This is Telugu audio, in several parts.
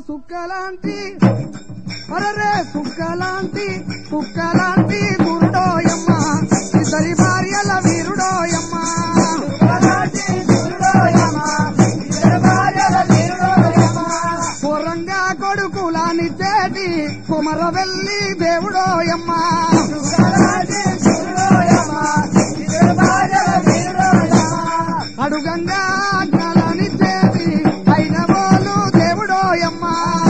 సుక్కలాంటి అరరే సుక్కలాంటి కుక్కలాంటి గురుడోయమ్మ ఇద్దరి భార్యల వీరుడోయమ్మ పొరంగా కొడుకులాని చేటి కుమర వెళ్ళి దేవుడోయమ్మ అడుగంగా జ్ఞానాన్ని చేటి అయిన వాళ్ళు దేవుడోయమ్మ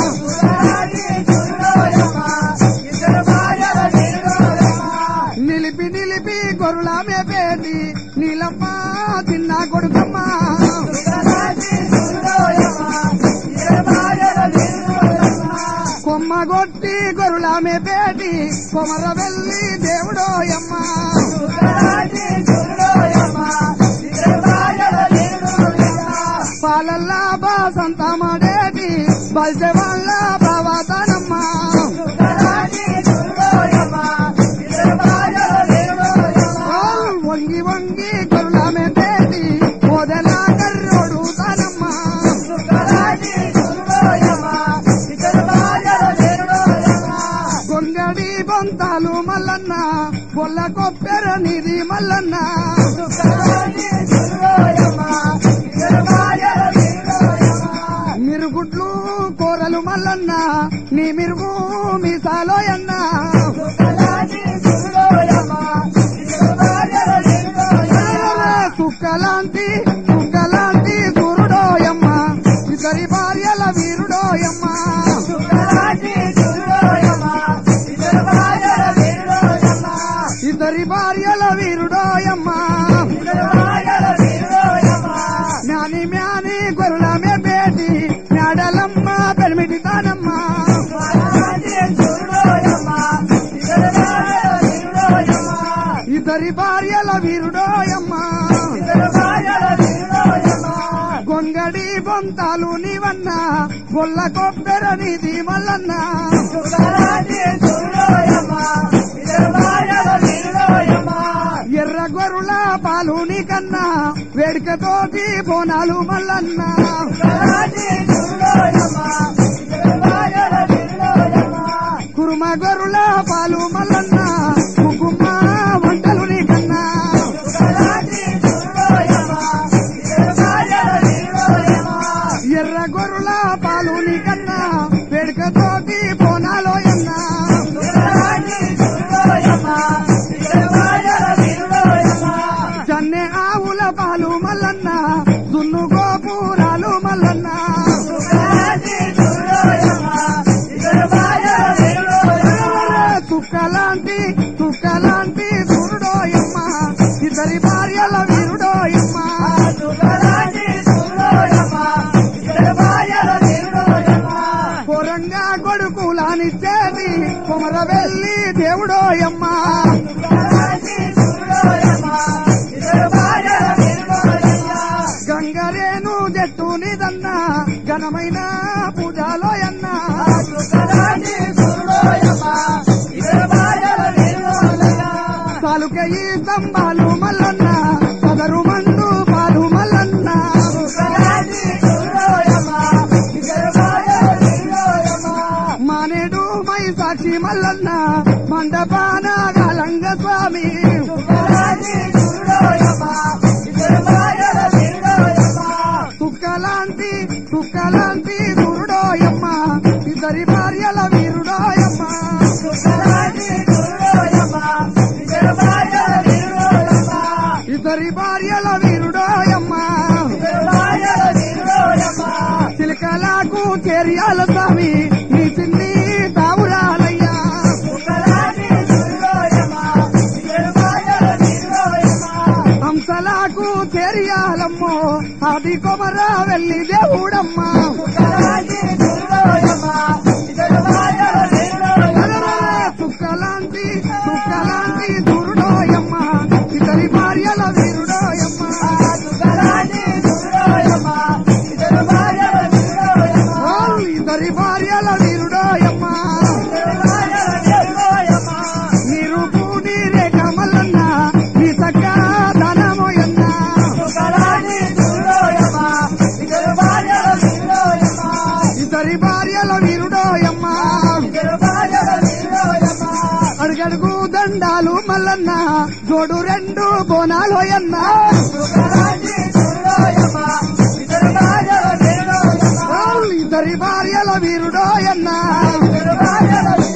నిలిపి నిలిపి గొర్రెల మేపేటి నీలమ్మ తిన్న కొడుకమ్మ కొమ్మ కొట్టి గొర్రెల మేపేటి కొమర వెళ్ళి దేవుడోయమ్మ పాలల్లా బాసంత మాడేటి బల్సె వాళ్ళ బావాతనమ్మ వంగి వంగి గొర్రెల మేపేటి ఓదెలా కర్రోడు తనమ్మ గొంగడి బొంతాలు మల్లన్న పొల్ల కొప్పెర నిధి మల్లన్న మిరుగుడ్లు కూరలు మల్లన్న నీ మిరుగు మీసాలోయన్న కుక్కలాంటి కుక్కలాంటి గురుడోయమ్మ ఇద్దరి భార్యల వీరుడోయమ్మ ఇద్దరి భార్యల వీరుడోయమ్మ మ్యాని మ్యాని గొర్రెల మేపేటి మేడలమ్మ పెరిమిటి తానమ్మ ఇద్దరి భార్యల వీరుడోయమ్మ గొంగడి బొంతాలు నీవన్న గొల్ల కొబ్బెర నిధి మల్లన్న ఎర్ర గొర్రుల పాలు నీకన్నా వేడికతోటి బోనాలు మల్లన్న కురుమ గొర్రుల పాలు మల్లన్న కుకుమ్మ వంటలు నీకన్నా ఎర్ర గొర్రుల పాలు నీకన్నా వేడికతోటి బోనాలోయన్నా జన్నె ఆవుల పాలు మల్లన్న దున్ను గోపురాలు మల్లన్న తుక్కలాంటి తుక్కలాంటి గురుడోయమ్మ ఇద్దరి భార్యల వీరుడోయమ్మ పొరంగా కొడుకులానిచ్చేది కుమర వెళ్ళి దేవుడోయమ్మ గంగరేను జట్టు నిదన్న ఘనమైన పూజలోయన్న సాలుకయి స్తంభాలు మల్లన్న సదరు మండు పాలు మల్లన్న మానేడు మై సాక్షి మల్లన్న మండపాన గలంగ స్వామి తుక్కలాంటి తుక్కలాంటి గురుడోయమ్మ ఇద్దరి భార్యల వీరుడోయమ్మ ఇద్దరి భార్యల వీరుడోయమ్మ చిలకలకు చేరియాల స్వామి నీ చిన్ని తావురాలయ్యా హంసలకు చేరియాలమ్మో అది కొమర వెళ్ళి దేవుడమ్మ తుక్కలాంటి తుక్కలాంటి గురుడోయమ్మ ఇద్దరి భార్యల వీరుడోయమ్మ ఓ, ఇద్దరి భార్యల వీరుడోయమ్మ నీరు పూని రేఖ మల్లన్న నీ చక్క ధనమోయన్న ఇద్దరి భార్యల భార్యల వీరుడోయమ్మ అడుగడుగు దండాలు మల్లన్న జోడు రెండు బోనాలోయన్న ఇద్దరి భార్యల వీరుడోయన్న